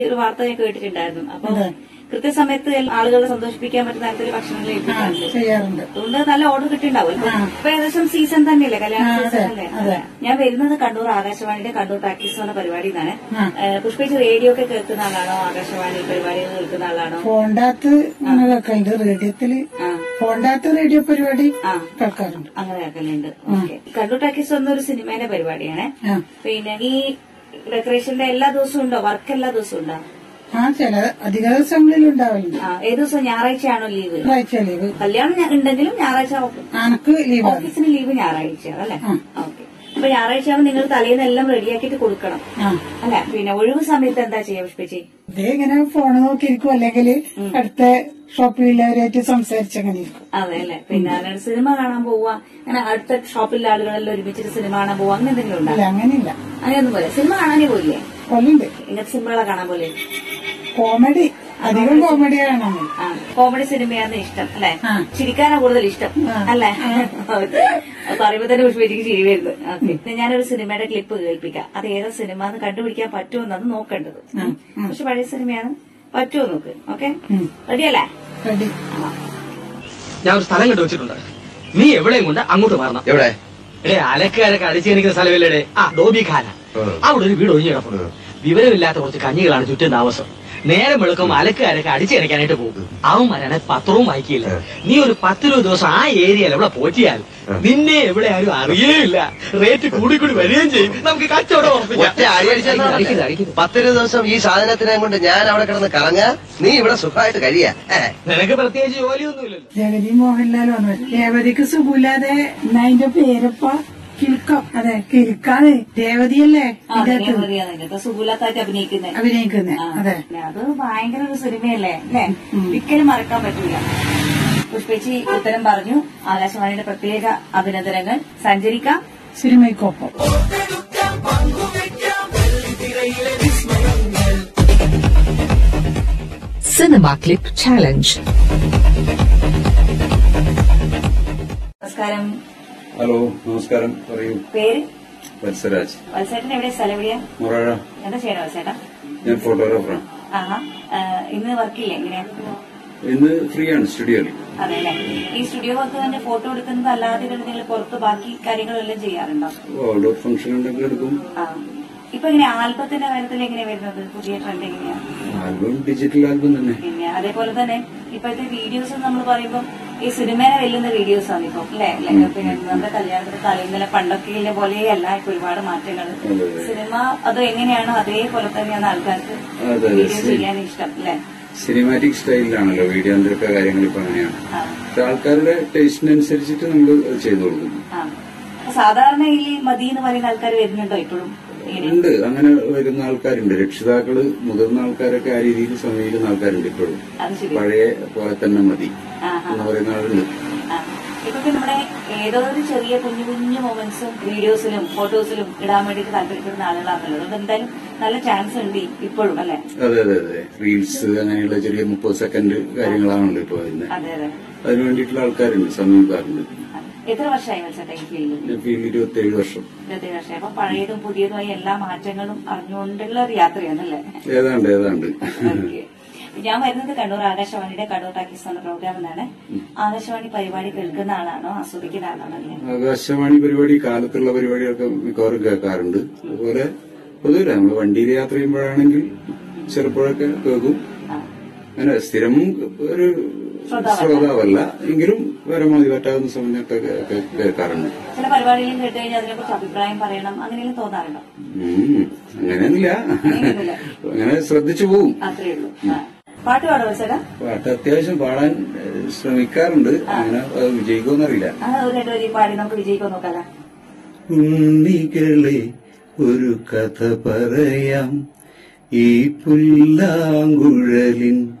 ഒരു വാർത്ത ഞാൻ കേട്ടിട്ടുണ്ടായിരുന്നു അപ്പൊ കൃത്യസമയത്ത് ആളുകളെ സന്തോഷിപ്പിക്കാൻ പറ്റുന്ന തരത്തിൽ ഭക്ഷണങ്ങൾ ഏൽപ്പിക്കാറുണ്ട് ചെയ്യാറുണ്ട് അതുകൊണ്ട് നല്ല ഓർഡർ കിട്ടിണ്ടാവും ഇപ്പൊ ഇപ്പൊ ഏകദേശം സീസൺ തന്നെയല്ലേ കല്യാണ സീസൺ അല്ലേ അതെ. ഞാൻ വരുന്നത് കണ്ണൂർ ആകാശവാണിയുടെ കണ്ണൂർ പ്രാക്ടീസ് എന്ന പരിപാടി നിന്നാണ് ആ. പുഷ്പിച്ച് റേഡിയോ ഒക്കെ കേൾക്കുന്ന ആളാണോ ആകാശവാണി പരിപാടികൾ കേൾക്കുന്ന ആളാണോ ഫോണിനകത്ത് ഇങ്ങനെ കേൾക്കലുണ്ട് റേഡിയോത്തില് ആ ഫോണിനകത്ത് റേഡിയോ പരിപാടി ആ കേൾക്കാറുണ്ട് അങ്ങനെ കേൾക്കലുണ്ട് ഓക്കെ കണ്ണൂർ ടാക്കീസ് എന്നൊരു സിനിമേന്റെ പരിപാടിയാണ് ആ പിന്നെ ഈ ഡെക്കറേഷന്റെ എല്ലാ ദിവസവും ഉണ്ടോ വർക്ക് എല്ലാ ദിവസവും ഉണ്ടോ ആ ചില അധിക ദിവസങ്ങളിൽ ഉണ്ടാവലുണ്ട് ആ ഏത് ദിവസം ഞായറാഴ്ചയാണോ ലീവ് ഞായറാഴ്ച ലീവ് കല്യാണം ഞാ- ഉണ്ടെങ്കിലും ഞായറാഴ്ച അനക്ക് ലീവാണ് ഓഫീസിന് ലീവ് ഞായറാഴ്ചയാണ് അല്ലേ ആ. ഓക്കെ അപ്പൊ ഞായറാഴ്ച ആവുമ്പോൾ നിങ്ങൾ തലേന്ന് എല്ലാം റെഡിയാക്കിയിട്ട് കൊടുക്കണം ആ അല്ല പിന്നെ ഒഴിവ് സമയത്ത് എന്താ ചെയ്യാ പുഷ്പിച്ചി ഇതേ ഇങ്ങനെ ഫോണ് നോക്കിയിരിക്കും അല്ലെങ്കിൽ അടുത്ത ഷോപ്പിലുള്ളവരായിട്ട് സംസാരിച്ചങ്ങനെ ഇരിക്കും അതെ അല്ലെ പിന്നെ അല്ലാണ്ട് സിനിമ കാണാൻ പോവാ അങ്ങനെ അടുത്ത ഷോപ്പിലെ ആളുകളെല്ലാം ഒരുമിച്ചിട്ട് സിനിമ കാണാൻ പോവാ അങ്ങനെ എന്തെങ്കിലും ഉണ്ടോ ഇല്ല അങ്ങനെയില്ല അങ്ങനെയൊന്നും പോലെ സിനിമ കാണാനേ പോയില്ലേ കൊല്ലുണ്ട് ഇങ്ങനത്തെ സിനിമകളെ കാണാൻ പോലെ കോമഡി അധികം കോമഡി കാണാൻ ആ കോമഡി സിനിമയാണ് ഇഷ്ടം അല്ലെ ആ. ചിരിക്കാനാ കൂടുതൽ ഇഷ്ടം ആ. അല്ലെ പറയുമ്പോ തന്നെ പുഷ്പിച്ചിക്ക് ചിരി വരുന്നത് ഓക്കെ ഞാനൊരു സിനിമയുടെ ക്ലിപ്പ് കേൾപ്പിക്കാം അത് ഏതാ സിനിമ എന്ന് കണ്ടുപിടിക്കാൻ പറ്റുമോ എന്നാണ് നോക്കേണ്ടത് ഉം. പക്ഷെ പഴയ സിനിമയാണ് പറ്റുമോ നോക്ക് ഓക്കെ ഉം. റെഡിയല്ലേ റെഡി ഞാൻ ഒരു സ്ഥലം കണ്ടു വെച്ചിട്ടുണ്ട് നീ എവിടെയും കൊണ്ട് അങ്ങോട്ട് മാറണം എവിടെ എടേ അലക്കാരൊക്കെ അടിച്ചെനിക്കുന്ന സ്ഥലമില്ലടേ ആ ഡോബി ഖാന ഉം. അവിടെ ഒരു വീട് ഒഴിഞ്ഞു കിടപ്പുണ്ട് വിവരമില്ലാത്ത കുറച്ച് കഞ്ഞികളാണ് ചുറ്റും താമസം നേരം വെളുക്കുമ്പോൾ അലക്കാരൊക്കെ അടിച്ചെനിക്കാനായിട്ട് പോകും അവന്മാരാണ് പത്രവും വായിക്കില്ല നീ ഒരു പത്തിരുപത് ദിവസം ആ ഏരിയയിൽ എവിടെ പോറ്റിയാൽ നിന്നെ എവിടെ ആരും അറിയേയില്ല റേറ്റ് കൂടി കൂടി വരികയും ചെയ്യും നമുക്ക് കച്ചവടം ഉറപ്പിക്കാം. ഒറ്റ അടി അടിച്ചാൽ അടിക്കരുത്, അടിക്കരുത്. പത്തിരു ദിവസം ഈ സാധനത്തിനെ കൊണ്ട് ഞാൻ അവിടെ കിടന്ന് കറങ്ങാ നീ ഇവിടെ സുഖമായിട്ട് കഴിയാ ഏ. നിനക്ക് പ്രത്യേകിച്ച് ജോലിയൊന്നുമില്ലല്ലോ രേവതി മോഹൻലാൽ വന്നു രേവതിക്ക് സുഖമില്ലാതെ എന്നാ അതിന്റെ പേരപ്പ കിൽക്കം അതെ കിൽക്കാതെ രേവതിയല്ലേ ഇതിന്റെ അകത്ത് അതിനകത്ത് സുഖുലത്തായിട്ട് അഭിനയിക്കുന്നത് അഭിനയിക്കുന്നത് അതെ അത് ഭയങ്കര ഒരു സിനിമയല്ലേ അല്ലേ ഒരിക്കലും മറക്കാൻ പറ്റൂല പുഷ്പേച്ചി ഉത്തരം പറഞ്ഞു ആകാശവാണിയുടെ പ്രത്യേക അഭിനന്ദനങ്ങൾ സഞ്ചരിക്കാം സിനിമയ്ക്കൊപ്പം Cinema Clip Challenge. നമസ്കാരം ഹലോ നമസ്കാരം പറയൂ പേര് വത്സരാജ് വത്സേട്ടൻ എവിടെ സ്ഥലം എവിടെയാ മൊറാഴ എന്താ ചെയ്യണം വത്സേട്ടാ ഞാൻ ഫോട്ടോഗ്രാഫറാണ് ആഹാ ആ, ഇന്ന് വർക്കില്ലേ എങ്ങനെയാ ഇന്ന് ഫ്രീ ആണ് സ്റ്റുഡിയോയിൽ അതെ അല്ലേ ഈ സ്റ്റുഡിയോ വർക്ക് തന്നെ ഫോട്ടോ എടുക്കുന്നത് അല്ലാതെ കണ്ട് നിങ്ങൾ പുറത്ത് ബാക്കി കാര്യങ്ങളെല്ലാം ചെയ്യാറുണ്ടോ ഔട്ട്ഡോർ ഫംഗ്ഷൻ ഉണ്ടെങ്കിൽ എടുക്കും ആ ഇപ്പൊ എങ്ങനെ ആൽബത്തിന്റെ കാര്യത്തിൽ എങ്ങനെയാ വരുന്നത് പുതിയ ട്രെൻഡ് എങ്ങനെയാ ആൽബം ഡിജിറ്റൽ ആൽബം തന്നെ പിന്നെ അതേപോലെ തന്നെ ഇപ്പോഴത്തെ വീഡിയോസ് നമ്മൾ പറയുമ്പോൾ ഈ സിനിമേനെ വെല്ലുന്ന വീഡിയോസ് ആണ് ഇപ്പൊ അല്ലെ പിന്നെ നമ്മുടെ കല്യാണത്തിന് തലേന്നലെ പണ്ടൊക്കെ പോലെയല്ല ഇപ്പൊ ഒരുപാട് മാറ്റങ്ങൾ അതെ. സിനിമ അത് എങ്ങനെയാണോ അതേപോലെ തന്നെയാണ് ആൾക്കാർക്ക് അതെ, അതെ. വീഡിയോ ചെയ്യാൻ ഇഷ്ടം അല്ലെ സിനിമാറ്റിക് സ്റ്റൈലിലാണല്ലോ വീഡിയോന്റെ ഒക്കെ കാര്യങ്ങൾ ഇപ്പൊ അങ്ങനെയാണ് പക്ഷെ ആൾക്കാരുടെ ടേസ്റ്റിനനുസരിച്ചിട്ട് നമ്മൾ ചെയ്തു കൊടുക്കും സാധാരണ ഈ മതി എന്ന് പറയുന്ന ആൾക്കാർ വരുന്നുണ്ടോ ഇപ്പോഴും ഇങ്ങനെ? ഉണ്ട് അങ്ങനെ വരുന്ന ആൾക്കാരുണ്ട് രക്ഷിതാക്കള് മുതിർന്ന ആൾക്കാരൊക്കെ ആ രീതിയിൽ സമീപിക്കുന്ന ആൾക്കാരുണ്ട് ഇപ്പോഴും അത് ശരി പഴയ പോലെ തന്നെ മതി ആഹാ. എന്ന് പറയുന്ന ആളുണ്ട് ആ. ഇപ്പൊ പിന്നെ നമ്മുടെ ഏതോ ഒരു ചെറിയ കുഞ്ഞു കുഞ്ഞു മൊമെന്റ്സും വീഡിയോസിലും ഫോട്ടോസിലും ഇടാൻ വേണ്ടിയിട്ട് താല്പര്യപ്പെടുന്ന ആളുകളാണല്ലോ അതുകൊണ്ട് എന്തായാലും നല്ല ചാൻസ് ഉണ്ട് ഇപ്പോഴും അല്ലെ അതെ അതെ അതെ റീൽസ് അങ്ങനെയുള്ള ചെറിയ മുപ്പത് സെക്കൻഡ് കാര്യങ്ങളാണല്ലോ ഇപ്പൊ വരുന്നത് അതെ അതെ അതിന് വേണ്ടിയിട്ടുള്ള ആൾക്കാരുണ്ട് സമീപക്കാരുണ്ട് ആ. എത്ര വർഷമായി മത്സരട്ടെ ഈ ഫീൽഡിൽ ഞാൻ ഫീൽഡ് ഇരുപത്തേഴ് വർഷം ഇരുപത്തേഴ് വർഷമായി അപ്പൊ പഴയതും പുതിയതുമായ എല്ലാ മാറ്റങ്ങളും അറിഞ്ഞുകൊണ്ടുള്ള ഒരു യാത്രയാണല്ലേ ഏതാണ്ട് ഏതാണ്ട് ഓക്കേ. ഞാൻ വരുന്നത് കണ്ണൂർ ആകാശവാണിയുടെ കണ്ണൂർ ടാക്കീസ് എന്ന പ്രോഗ്രാം എന്നാണ് ആകാശവാണി പരിപാടി കേൾക്കുന്ന ആളാണോ ആസ്വദിക്കുന്ന ആളാണോ അല്ലേ ആകാശവാണി പരിപാടി കാലത്തുള്ള പരിപാടികളൊക്കെ മിക്കവാറും കേൾക്കാറുണ്ട് അതുപോലെ പൊതുവെ നമ്മൾ വണ്ടിയിൽ യാത്ര ചെയ്യുമ്പോഴാണെങ്കിൽ ചിലപ്പോഴൊക്കെ കേൾക്കും അങ്ങനെ സ്ഥിരം ഒരു ശ്രോതാവല്ല എങ്കിലും പരമാവധി പറ്റാവുന്ന സമയത്തൊക്കെ കേ- കേൾക്കാറുണ്ട് ചില പരിപാടികളും കേട്ട് കഴിഞ്ഞാൽ അതിനെക്കുറിച്ച് അഭിപ്രായം പറയണം അങ്ങനെയും തോന്നാറുണ്ടോ ഉം, അങ്ങനെയൊന്നുമില്ല അങ്ങനെയൊന്നുമില്ല. അങ്ങനെ ശ്രദ്ധിച്ചു പോവും അത്രേ ഉള്ളൂ ആ. പാട്ട് പാടോ മത്സരം പാട്ട് അത്യാവശ്യം പാടാൻ ഏഹ്, ശ്രമിക്കാറുണ്ട് അങ്ങനെ അത് വിജയിക്കുമെന്നറിയില്ല ആ ഒരു രണ്ട് വരി പാടി നമുക്ക് വിജയിക്കോ നോക്കാലോ ഉണ്ണികളെ ഒരു കഥ പറയാം ഈ പുല്ലാങ്കുഴലിൻ